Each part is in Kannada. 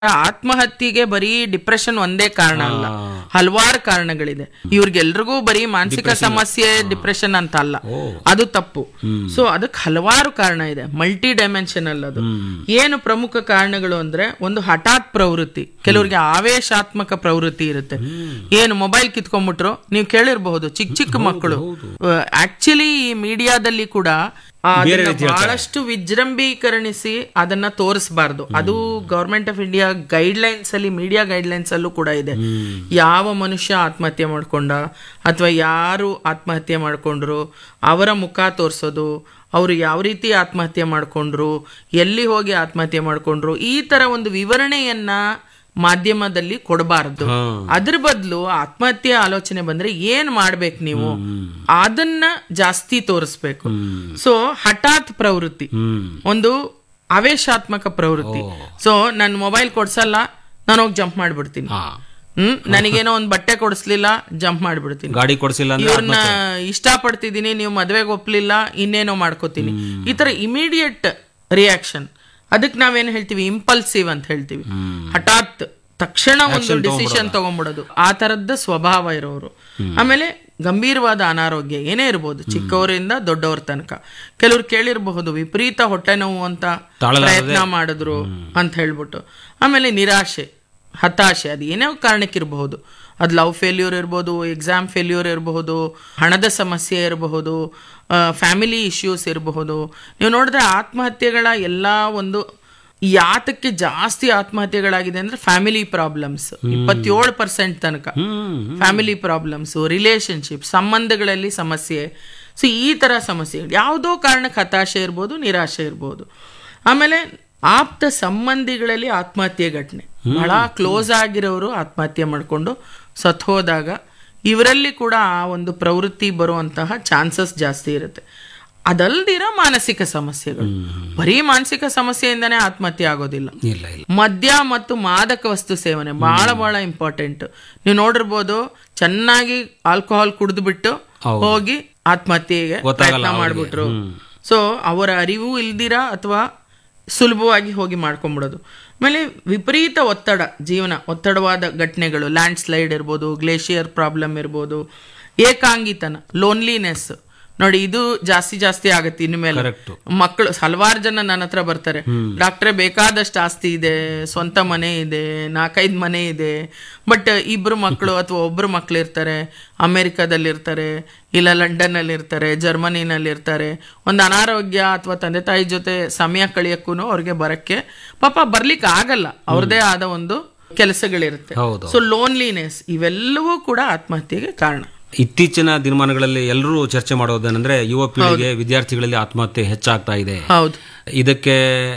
ಆತ್ಮಹತ್ಯೆಗೆ ಬರೀ ಡಿಪ್ರೆಷನ್ ಒಂದೇ ಕಾರಣ ಅಲ್ಲ ಹಲವಾರು ಕಾರಣಗಳಿದೆ ಇವ್ರಿಗೆಲ್ರಿಗೂ ಬರೀ ಮಾನಸಿಕ ಸಮಸ್ಯೆ ಡಿಪ್ರೆಷನ್ ಅಂತ ಅಲ್ಲ ಅದು ತಪ್ಪು ಸೊ ಅದಕ್ಕೆ ಹಲವಾರು ಕಾರಣ ಇದೆ ಮಲ್ಟಿ ಡೈಮೆನ್ಷನಲ್ ಅದು ಏನು ಪ್ರಮುಖ ಕಾರಣಗಳು ಅಂದ್ರೆ ಒಂದು ಹಠಾತ್ ಪ್ರವೃತ್ತಿ ಕೆಲವ್ರಿಗೆ ಆವೇಶಾತ್ಮಕ ಪ್ರವೃತ್ತಿ ಇರುತ್ತೆ ಏನು ಮೊಬೈಲ್ ಕಿತ್ಕೊಂಡ್ಬಿಟ್ರು ನೀವು ಕೇಳಿರಬಹುದು ಚಿಕ್ಕ ಚಿಕ್ಕ ಮಕ್ಕಳು ಆಕ್ಚುಲಿ ಈ ಮೀಡಿಯಾದಲ್ಲಿ ಕೂಡ ಆ, ಅದನ್ನ ಬಹಳಷ್ಟು ವಿಜೃಂಭೀಕರಣಿಸಿ ಅದನ್ನ ತೋರಿಸಬಾರ್ದು ಅದು government of India guidelines ಅಲ್ಲಿ ಮೀಡಿಯಾ ಗೈಡ್ ಲೈನ್ಸ್ ಅಲ್ಲೂ ಕೂಡ ಇದೆ ಯಾವ ಮನುಷ್ಯ ಆತ್ಮಹತ್ಯೆ ಮಾಡ್ಕೊಂಡ ಅಥವಾ ಯಾರು ಆತ್ಮಹತ್ಯೆ ಮಾಡ್ಕೊಂಡ್ರು ಅವರ ಮುಖ ತೋರಿಸೋದು ಅವರು ಯಾವ ರೀತಿ ಆತ್ಮಹತ್ಯೆ ಮಾಡ್ಕೊಂಡ್ರು ಎಲ್ಲಿ ಹೋಗಿ ಆತ್ಮಹತ್ಯೆ ಮಾಡ್ಕೊಂಡ್ರು ಈ ತರ ಒಂದು ವಿವರಣೆಯನ್ನ ಮಾಧ್ಯಮದಲ್ಲಿ ಕೊಡಬಾರದು ಅದ್ರ ಬದಲು ಆತ್ಮಹತ್ಯೆ ಆಲೋಚನೆ ಬಂದ್ರೆ ಏನ್ ಮಾಡ್ಬೇಕು ನೀವು ಅದನ್ನ ಜಾಸ್ತಿ ತೋರಿಸ್ಬೇಕು ಸೊ ಹಠಾತ್ ಪ್ರವೃತ್ತಿ ಒಂದು ಆವೇಶಾತ್ಮಕ ಪ್ರವೃತ್ತಿ ಸೊ ನನ್ ಮೊಬೈಲ್ ಕೊಡ್ಸಲ್ಲ ನಾನು ಹೋಗಿ ಜಂಪ್ ಮಾಡ್ಬಿಡ್ತೀನಿ ಹ್ಮ್ ನನಗೇನೋ ಒಂದ್ ಬಟ್ಟೆ ಕೊಡಿಸ್ಲಿಲ್ಲ ಜಂಪ್ ಮಾಡ್ಬಿಡ್ತೀನಿ ಗಾಡಿ ಕೊಡಿಸಿಲ್ಲ ಅಂದ್ರೆ ಇವ್ರನ್ನ ಇಷ್ಟಪಡ್ತಿದ್ದೀನಿ ನೀವು ಮದ್ವೆಗೆ ಒಪ್ಲಿಲ್ಲ ಇನ್ನೇನೋ ಮಾಡ್ಕೋತೀನಿ ಈ ತರ ಇಮಿಡಿಯೇಟ್ ರಿಯಾಕ್ಷನ್ ಅದಕ್ಕೆ ನಾವೇನ್ ಹೇಳ್ತೀವಿ ಇಂಪಲ್ಸಿವ್ ಅಂತ ಹೇಳ್ತೀವಿ ಹಠಾತ್ ತಕ್ಷಣ ಒಂದು ಡಿಸಿಷನ್ ತಗೊಂಡ್ಬಿಡೋದು ಆ ತರದ್ದು ಸ್ವಭಾವ ಇರೋರು ಆಮೇಲೆ ಗಂಭೀರವಾದ ಅನಾರೋಗ್ಯ ಏನೇ ಇರ್ಬೋದು ಚಿಕ್ಕವರಿಂದ ದೊಡ್ಡವ್ರ ತನಕ ಕೆಲವ್ರು ಕೇಳಿರಬಹುದು ವಿಪರೀತ ಹೊಟ್ಟೆ ನೋವು ಅಂತ ಪ್ರಯತ್ನ ಮಾಡಿದ್ರು ಅಂತ ಹೇಳ್ಬಿಟ್ಟು ಆಮೇಲೆ ನಿರಾಶೆ ಹತಾಶೆ ಅದು ಏನೇ ಕಾರಣಕ್ಕಿರಬಹುದು ಅದು ಲವ್ ಫೇಲ್ಯೂರ್ ಇರ್ಬೋದು ಎಕ್ಸಾಮ್ ಫೇಲ್ಯೂರ್ ಇರಬಹುದು ಹಣದ ಸಮಸ್ಯೆ ಇರಬಹುದು ಫ್ಯಾಮಿಲಿ ಇಶ್ಯೂಸ್ ಇರಬಹುದು ನೀವು ನೋಡಿದ್ರೆ ಆತ್ಮಹತ್ಯೆಗಳ ಎಲ್ಲ ಒಂದು ಯಾತಕ್ಕೆ ಜಾಸ್ತಿ ಆತ್ಮಹತ್ಯೆಗಳಾಗಿದೆ ಅಂದ್ರೆ ಫ್ಯಾಮಿಲಿ ಪ್ರಾಬ್ಲಮ್ಸ್ ಇಪ್ಪತ್ತೇಳು ಪರ್ಸೆಂಟ್ ತನಕ ಫ್ಯಾಮಿಲಿ ಪ್ರಾಬ್ಲಮ್ಸ್ ರಿಲೇಶನ್ಶಿಪ್ ಸಂಬಂಧಗಳಲ್ಲಿ ಸಮಸ್ಯೆ ಸೊ ಈ ತರ ಸಮಸ್ಯೆಗಳು ಯಾವುದೋ ಕಾರಣಕ್ಕೆ ಹತಾಶೆ ಇರ್ಬೋದು ನಿರಾಶೆ ಇರ್ಬೋದು ಆಮೇಲೆ ಆಪ್ತ ಸಂಬಂಧಿಗಳಲ್ಲಿ ಆತ್ಮಹತ್ಯೆ ಘಟನೆ ಬಹಳ ಕ್ಲೋಸ್ ಆಗಿರೋರು ಆತ್ಮಹತ್ಯೆ ಮಾಡಿಕೊಂಡು ಸತ್ ಹೋದಾಗ ಇವರಲ್ಲಿ ಕೂಡ ಆ ಒಂದು ಪ್ರವೃತ್ತಿ ಬರುವಂತಹ ಚಾನ್ಸಸ್ ಜಾಸ್ತಿ ಇರುತ್ತೆ ಅದಲ್ದಿರೋ ಮಾನಸಿಕ ಸಮಸ್ಯೆಗಳು ಬರೀ ಮಾನಸಿಕ ಸಮಸ್ಯೆಯಿಂದನೇ ಆತ್ಮಹತ್ಯೆ ಆಗೋದಿಲ್ಲ ಇಲ್ಲ ಇಲ್ಲ ಮದ್ಯ ಮತ್ತು ಮಾದಕ ವಸ್ತು ಸೇವನೆ ಬಹಳ ಬಹಳ ಇಂಪಾರ್ಟೆಂಟ್ ನೀವು ನೋಡಿರ್ಬೋದು ಚೆನ್ನಾಗಿ ಆಲ್ಕೋಹಾಲ್ ಕುಡಿದ್ಬಿಟ್ಟು ಹೋಗಿ ಆತ್ಮಹತ್ಯೆಗೆ ಪ್ರಯತ್ನ ಮಾಡ್ಬಿಟ್ರು ಸೊ ಅವರ ಅರಿವು ಇಲ್ದಿರ ಅಥವಾ ಸುಲಭವಾಗಿ ಹೋಗಿ ಮಾಡ್ಕೊಂಡ್ಬಿಡೋದು ಆಮೇಲೆ ವಿಪರೀತ ಒತ್ತಡ ಜೀವನ ಒತ್ತಡವಾದ ಘಟನೆಗಳು ಲ್ಯಾಂಡ್ ಸ್ಲೈಡ್ ಇರ್ಬೋದು ಗ್ಲೇಷಿಯರ್ ಪ್ರಾಬ್ಲಮ್ ಇರ್ಬೋದು ಏಕಾಂಗಿತನ ಲೋನ್ಲಿನೆಸ್ ನೋಡಿ ಇದು ಜಾಸ್ತಿ ಜಾಸ್ತಿ ಆಗತ್ತೆ ಇನ್ಮೇಲೆ Correct. ಮಕ್ಕಳು ಹಲವಾರು ಜನ ನನ್ನ ಹತ್ರ ಬರ್ತಾರೆ ಡಾಕ್ಟ್ರೆ ಬೇಕಾದಷ್ಟು ಆಸ್ತಿ ಇದೆ ಸ್ವಂತ ಮನೆ ಇದೆ ನಾಲ್ಕೈದು ಮನೆ ಇದೆ ಬಟ್ ಇಬ್ರು ಮಕ್ಕಳು ಅಥವಾ ಒಬ್ರು ಮಕ್ಳು ಇರ್ತಾರೆ ಅಮೆರಿಕದಲ್ಲಿ ಇರ್ತಾರೆ ಇಲ್ಲ ಲಂಡನ್ ಅಲ್ಲಿ ಇರ್ತಾರೆ ಜರ್ಮನಿನಲ್ಲಿ ಇರ್ತಾರೆ ಒಂದು ಅನಾರೋಗ್ಯ ಅಥವಾ ತಂದೆ ತಾಯಿ ಜೊತೆ ಸಮಯ ಕಳಿಯಕ್ಕೂ ಅವ್ರಿಗೆ ಬರಕ್ಕೆ ಪಾಪ ಬರ್ಲಿಕ್ಕೆ ಆಗಲ್ಲ ಅವ್ರದೇ ಆದ ಒಂದು ಕೆಲಸಗಳಿರುತ್ತೆ ಹೌದು ಸೊ ಲೋನ್ಲಿನೆಸ್ ಇವೆಲ್ಲವೂ ಕೂಡ ಆತ್ಮಹತ್ಯೆಗೆ ಕಾರಣ ಇತ್ತೀಚಿನ ದಿನಮಾನಗಳಲ್ಲಿ ಎಲ್ಲರೂ ಚರ್ಚೆ ಮಾಡೋದೇನೆಂದ್ರೆ ಯುವ ಪೀಳಿಗೆ ವಿದ್ಯಾರ್ಥಿಗಳಲ್ಲಿ ಆತ್ಮಹತ್ಯೆ ಹೆಚ್ಚಾಗ್ತಾ ಇದೆ ಹೌದು ಇದಕ್ಕೆ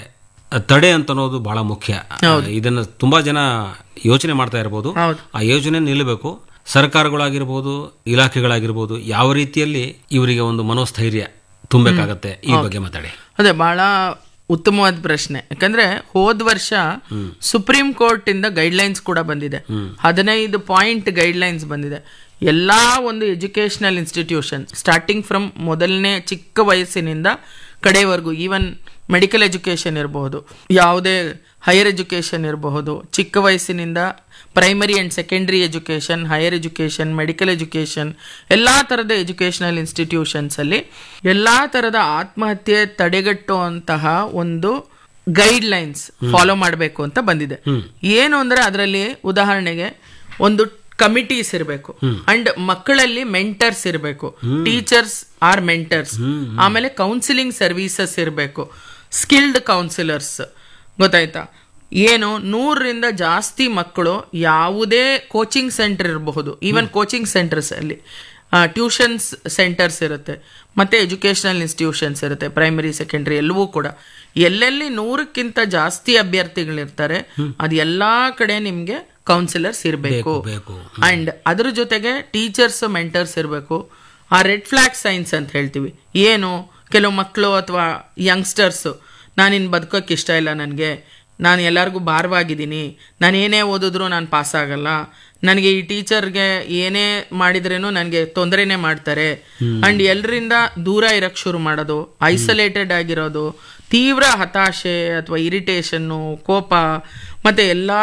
ತಡೆ ಅಂತ ಅನ್ನೋದು ಬಹಳ ಮುಖ್ಯ ಇದನ್ನ ತುಂಬಾ ಜನ ಯೋಚನೆ ಮಾಡ್ತಾ ಇರಬಹುದು ಹೌದು. ಆ ಯೋಚನೆ ನಿಲ್ಲಬೇಕು ಸರ್ಕಾರಗಳಾಗಿರ್ಬೋದು ಇಲಾಖೆಗಳಾಗಿರ್ಬೋದು ಯಾವ ರೀತಿಯಲ್ಲಿ ಇವರಿಗೆ ಒಂದು ಮನೋಸ್ಥೈರ್ಯ ತುಂಬಬೇಕಾಗತ್ತೆ ಈ ಬಗ್ಗೆ ಮಾತಾಡಿ ಅದೇ ಬಹಳ ಉತ್ತಮವಾದ ಪ್ರಶ್ನೆ ಯಾಕಂದ್ರೆ ಹೋದ್ ವರ್ಷ ಸುಪ್ರೀಂ ಕೋರ್ಟ್ ಇಂದ ಗೈಡ್ ಲೈನ್ಸ್ ಕೂಡ ಬಂದಿದೆ ಹದಿನೈದು ಪಾಯಿಂಟ್ ಗೈಡ್ ಲೈನ್ಸ್ ಬಂದಿದೆ ಎಲ್ಲಾ ಒಂದು ಎಜುಕೇಶನಲ್ ಇನ್ಸ್ಟಿಟ್ಯೂಷನ್ ಸ್ಟಾರ್ಟಿಂಗ್ ಫ್ರಮ್ ಮೊದಲನೇ ಚಿಕ್ಕ ವಯಸ್ಸಿನಿಂದ ಕಡೆವರೆಗೂ ಈವನ್ ಮೆಡಿಕಲ್ ಎಜುಕೇಶನ್ ಇರಬಹುದು ಯಾವುದೇ ಹೈಯರ್ ಎಜುಕೇಶನ್ ಇರಬಹುದು ಚಿಕ್ಕ ವಯಸ್ಸಿನಿಂದ primary and secondary education higher education medical education ಎಲ್ಲಾ ತರದ ಎಜುಕೇಶನಲ್ ಇನ್ಸ್ಟಿಟ್ಯೂಷನ್ಸ್ ಅಲ್ಲಿ ಎಲ್ಲಾ ತರದ ಆತ್ಮಹತ್ಯೆ ತಡೆಗಟ್ಟುವಂತಹ ಒಂದು ಗೈಡ್ ಲೈನ್ಸ್ ಫಾಲೋ ಮಾಡಬೇಕು ಅಂತ ಬಂದಿದೆ ಏನು ಅಂದ್ರೆ ಅದರಲ್ಲಿ ಉದಾಹರಣೆಗೆ ಒಂದು ಕಮಿಟೀಸ್ ಇರಬೇಕು ಅಂಡ್ ಮಕ್ಕಳಲ್ಲಿ ಮೆಂಟರ್ಸ್ ಇರಬೇಕು ಟೀಚರ್ಸ್ ಆರ್ ಮೆಂಟರ್ಸ್ ಆಮೇಲೆ ಕೌನ್ಸಿಲಿಂಗ್ ಸರ್ವಿಸಸ್ ಇರಬೇಕು ಸ್ಕಿಲ್ಡ್ ಕೌನ್ಸಿಲರ್ಸ್ ಗೊತ್ತಾಯ್ತಾ ಏನು ನೂರರಿಂದ ಜಾಸ್ತಿ ಮಕ್ಕಳು ಯಾವುದೇ ಕೋಚಿಂಗ್ ಸೆಂಟರ್ ಇರಬಹುದು ಈವನ್ ಕೋಚಿಂಗ್ ಸೆಂಟರ್ಸ್ ಅಲ್ಲಿ ಟ್ಯೂಷನ್ಸ್ ಸೆಂಟರ್ಸ್ ಇರುತ್ತೆ ಮತ್ತೆ ಎಜುಕೇಶನಲ್ ಇನ್ಸ್ಟಿಟ್ಯೂಷನ್ಸ್ ಇರುತ್ತೆ ಪ್ರೈಮರಿ ಸೆಕೆಂಡರಿ ಎಲ್ಲವೂ ಕೂಡ ಎಲ್ಲೆಲ್ಲಿ ನೂರಕ್ಕಿಂತ ಜಾಸ್ತಿ ಅಭ್ಯರ್ಥಿಗಳಿರ್ತಾರೆ ಅದು ಎಲ್ಲಾ ಕಡೆ ನಿಮ್ಗೆ ಕೌನ್ಸಿಲರ್ಸ್ ಇರಬೇಕು ಬೇಕು ಅಂಡ್ ಅದ್ರ ಜೊತೆಗೆ ಟೀಚರ್ಸ್ ಮೆಂಟರ್ಸ್ ಇರಬೇಕು ಆ ರೆಡ್ ಫ್ಲಾಗ್ ಸೈನ್ಸ್ ಅಂತ ಹೇಳ್ತೀವಿ ಏನು ಕೆಲವು ಮಕ್ಕಳು ಅಥವಾ ಯಂಗ್ಸ್ಟರ್ಸ್ ನಾನಿನ್ ಬದುಕೋಕೆ ಇಷ್ಟ ಇಲ್ಲ ನನಗೆ ನಾನು ಎಲ್ಲರಿಗೂ ಭಾರವಾಗಿದ್ದೀನಿ ನಾನು ಏನೇ ಓದಿದ್ರು ನಾನು ಪಾಸ್ ಆಗಲ್ಲ ನನಗೆ ಈ ಟೀಚರ್ಗೆ ಏನೇ ಮಾಡಿದ್ರೇನು ನನಗೆ ತೊಂದರೆನೇ ಮಾಡ್ತಾರೆ ಅಂಡ್ ಎಲ್ಲರಿಂದ ದೂರ ಇರಕ್ ಶುರು ಮಾಡೋದು ಐಸೋಲೇಟೆಡ್ ಆಗಿರೋದು ತೀವ್ರ ಹತಾಶೆ ಅಥವಾ ಇರಿಟೇಷನ್ನು ಕೋಪ ಮತ್ತೆ ಎಲ್ಲಾ